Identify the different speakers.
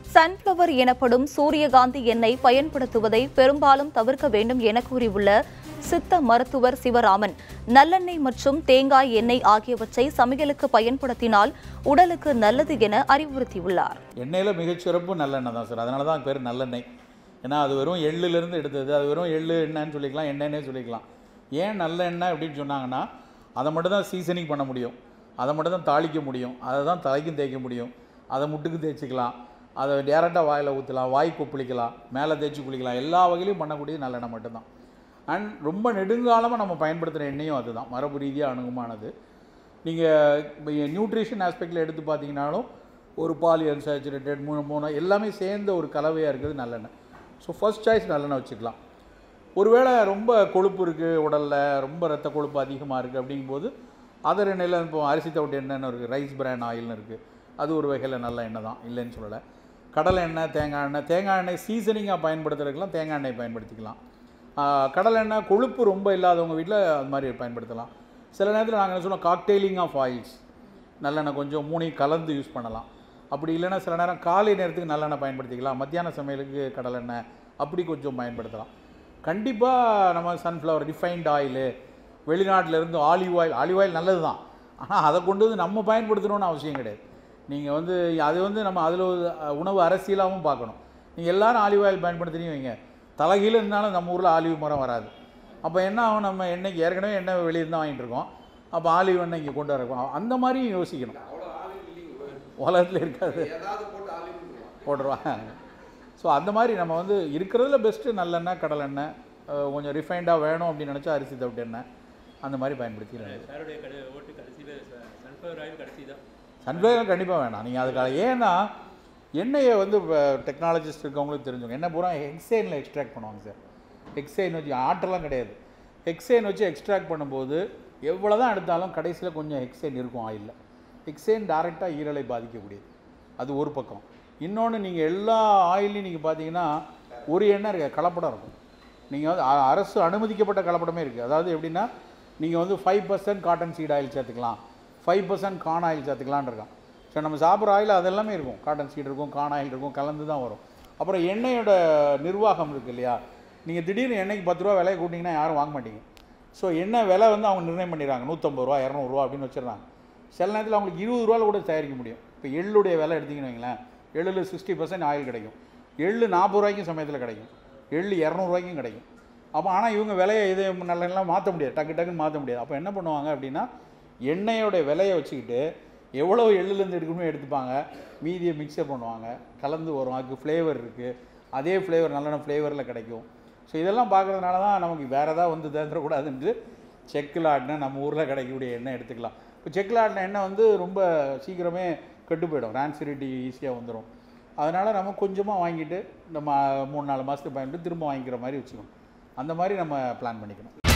Speaker 1: sunflower எனப்படும் சூரியகாந்தி எண்ணெய் பயன்படுத்துவதை பெரும்பாலும் தவிர்க்க வேண்டும் என கூறியுள்ள சித்த மருத்துவர் சிவராமன் நல்லெண்ணெய் மற்றும் தேங்காய் எண்ணெய் ஆகியவற்றை சமையலுக்கு பயன்படுத்தினால் உடலுக்கு நல்லது என அறிவுறுத்தியுள்ளார்
Speaker 2: எண்ணெயில் மிகச்சிறப்பு நல்லெண்ணெய் தான் சார் அதனால தான் பேர் நல்லெண்ணெய் ஏன்னா அது வெறும் எள்ளுலேருந்து எடுத்தது அது வெறும் எள்ளு எண்ணெய்ன்னு சொல்லிக்கலாம் எண்ணெய்னே சொல்லிக்கலாம் ஏன் நல்ல எண்ணெய் அப்படின்னு சொன்னாங்கன்னா அதை மட்டும் தான் சீசனிங் பண்ண முடியும் அதை மட்டும் தான் தாளிக்க முடியும் அதை தான் தலைக்கும் தேய்க்க முடியும் அதை முட்டுக்கு தேய்ச்சிக்கலாம் அதை டேரெக்டாக வாயில் ஊற்றலாம் வாய் கொப்பளிக்கலாம் மேலே தேய்ச்சி குளிக்கலாம் எல்லா வகையிலையும் பண்ணக்கூடியது நல்லெண்ணெய் மட்டும்தான் அண்ட் ரொம்ப நெடுங்காலமாக நம்ம பயன்படுத்துகிற எண்ணெயும் அதுதான் மரபு ரீதியாக அணுகுமானது நீங்கள் நியூட்ரிஷன் ஆஸ்பெக்டில் எடுத்து பார்த்தீங்கன்னாலும் ஒரு பாலி அன்சாச்சுரேட்டட் மூணு மூணு எல்லாமே சேர்ந்த ஒரு கலவையாக இருக்குது நல்லெண்ணெய் ஸோ ஃபர்ஸ்ட் சாய்ஸ் நல்லெண்ணெய் வச்சுக்கலாம் ஒருவேளை ரொம்ப கொழுப்பு இருக்குது உடலில் ரொம்ப ரத்த கொழுப்பு அதிகமாக இருக்குது அப்படிங்கும்போது அதர் எண்ணெயில் இப்போ அரிசி தவிட்டு எண்ணெய்னு இருக்குது ரைஸ் பிரான் ஆயில்னு இருக்குது அது ஒரு வகையில் நல்ல எண்ணெய் தான் இல்லைன்னு சொல்லலை கடலை எண்ணெய் தேங்காய் எண்ணெய் தேங்காய் எண்ணெய் சீசனிங்காக பயன்படுத்துறதுக்கெல்லாம் தேங்காய் எண்ணெய் பயன்படுத்திக்கலாம் ஆஹ் கடலை எண்ணெய் கொழுப்பு ரொம்ப இல்லாதவங்க வீட்டில் அது மாதிரி பயன்படுத்தலாம் சில நேரத்தில் நாங்கள் என்ன சொல்லுவோம் காக்டெயிலிங் ஆஃப் ஆயில்ஸ் நல்லெண்ணெய் கொஞ்சம் மூணையும் கலந்து யூஸ் பண்ணலாம் அப்படி இல்லைன்னா சில நேரம் காலை நேரத்துக்கு நல்லெண்ணெய் பயன்படுத்திக்கலாம் மத்தியான சமையலுக்கு கடலெண்ணெய் அப்படி கொஞ்சம் பயன்படுத்தலாம் கண்டிப்பாக நம்ம சன்ஃப்ளவர் ரிஃபைன்ட் ஆயிலு வெளிநாட்டிலேருந்து ஆலிவ் ஆயில் ஆலிவ் ஆயில் நல்லது தான் ஆனால் அதை கொண்டு வந்து நம்ம பயன்படுத்தணும்னு அவசியம் கிடையாது நீங்கள் வந்து அது வந்து நம்ம அதில் ஒரு உணவு அரசியலாகவும் பார்க்கணும் நீங்கள் எல்லாரும் ஆலிவ் ஆயில் பயன்படுத்துறீங்க வைங்க தலைகீழ இருந்தாலும் நம்ம ஊரில் ஆலிவ் மரம் வராது அப்போ என்ன ஆகும் நம்ம எண்ணெய்க்கு ஏற்கனவே எண்ணெய் வெளியே தான் வாங்கிட்டு இருக்கோம் அப்போ ஆலிவ் எண்ணெய் இங்கே கொண்டு வரணும் அந்த மாதிரியும் யோசிக்கணும் உலகத்தில் இருக்காது போட்டுருவாங்க ஸோ அந்த மாதிரி நம்ம வந்து இருக்கிறதுல பெஸ்ட்டு நல்லெண்ணெய் கடலெண்ணெய் அஹ் கொஞ்சம் ரிஃபைண்டாக வேணும் அப்படின்னு நினச்சா அரிசி தவிட்டு எண்ணெய் அந்த மாதிரி பயன்படுத்திக்கிறாங்க
Speaker 3: சாருடைய கடை ஓட்டு கடைசியில் சன்ஃப்ளவர் ஆயில் கடைசி தான்
Speaker 2: சன்ஃப்ளவர் கண்டிப்பாக வேணாம் நீங்கள் அதுக்காக ஏன்னா எண்ணெயை வந்து டெக்னாலஜிஸ்ட் இருக்கவங்களுக்கு தெரிஞ்சுங்க எண்ணெய் பூரா ஹெக்ஸைனில் எக்ஸ்ட்ராக்ட் பண்ணுவாங்க சார் ஹெக்ஸைன் வச்சு ஆட்டெல்லாம் கிடையாது ஹெக்ஸைன் வச்சு எக்ஸ்ட்ராக்ட் பண்ணும்போது எவ்வளோ தான் எடுத்தாலும் கடைசியில் கொஞ்சம் ஹெக்ஸைன் இருக்கும் ஆயிலில் ஹெக்ஸைன் டைரெக்டாக ஈரலை பாதிக்கக்கூடியது அது ஒரு பக்கம் இன்னொன்று நீங்கள் எல்லா ஆயிலையும் நீங்கள் பார்த்தீங்கன்னா ஒரு எண்ணெய் இருக்க கலப்படம் இருக்கும் நீங்கள் வந்து அ- அரசு அனுமதிக்கப்பட்ட கலப்படமே இருக்குது அதாவது எப்படின்னா நீங்கள் வந்து five percent cotton seed oil சேர்த்துக்கலாம் ஃபைவ் பர்சன்ட் கான் ஆயில் சேர்த்துக்கலான்னு இருக்கான் ஸோ நம்ம சாப்பிட்ற ஆயில் அதெல்லாமே இருக்கும் காட்டன் சீட் இருக்கும் கான் ஆயில் இருக்கும் கலந்து தான் வரும் அப்புறம் எண்ணெயோட நிர்வாகம் இருக்குது இல்லையா நீங்கள் திடீர்னு எண்ணெய்க்கு பத்து ரூபா விலையை கூட்டிங்கன்னா யாரும் வாங்க மாட்டீங்க ஸோ எண்ணெய் விலை வந்து அவங்க நிர்ணயம் பண்ணிடுறாங்க நூற்றம்பது ரூபா இரநூறுவா அப்படின்னு வச்சிடுறாங்க சில நேரத்தில் அவங்களுக்கு இருபது ரூபாவில் கூட தயாரிக்க முடியும் இப்போ எள்ளுடைய விலை எடுத்தீங்கன்னு வைங்களேன் எள்ளில் சிக்ஸ்டி பர்சன்ட் ஆயில் கிடைக்கும் எள்ளு நாற்பது ரூபாய்க்கும் சமயத்தில் கிடைக்கும் எள்ளு இரநூறுவாய்க்கும் கிடைக்கும் அப்போ ஆனால் இவங்க விலையை இது நல்லெல்லாம் மாற்ற முடியாது டக்கு டக்குன்னு மாற்ற முடியாது அப்போ என்ன பண்ணுவாங்க அப்படின்னா எண்ணெயோட விலையை வச்சுக்கிட்டு எவ்வளோ எள்ளுலேருந்து எடுக்கணுமோ எடுத்துப்பாங்க மீதியை மிக்சர் பண்ணுவாங்க கலந்து வரும் அதுக்கு ஃப்ளேவர் இருக்குது அதே ஃப்ளேவர் நல்லெண்ணெய் ஃப்ளேவரில் கிடைக்கும் ஸோ இதெல்லாம் பார்க்குறதுனால தான் நமக்கு வேறு ஏதாவது வந்து தேர்ந்துடக்கூடாதுன்ட்டு செக்கில் ஆடின நம்ம ஊரில் கிடைக்கக்கூடிய எண்ணெய் எடுத்துக்கலாம் இப்போ செக்கில் ஆடின எண்ணெய் வந்து ரொம்ப சீக்கிரமே கெட்டு போயிடும் ரான்சிரிட்டி ஈஸியாக வந்துடும் அதனால் நம்ம கொஞ்சமாக வாங்கிட்டு நம்ம மூணு நாலு மாதத்துக்கு பயன்படுத்தி திரும்ப வாங்கிக்கிற மாதிரி வச்சுக்கணும் அந்த மாதிரி நம்ம பிளான் பண்ணிக்கணும்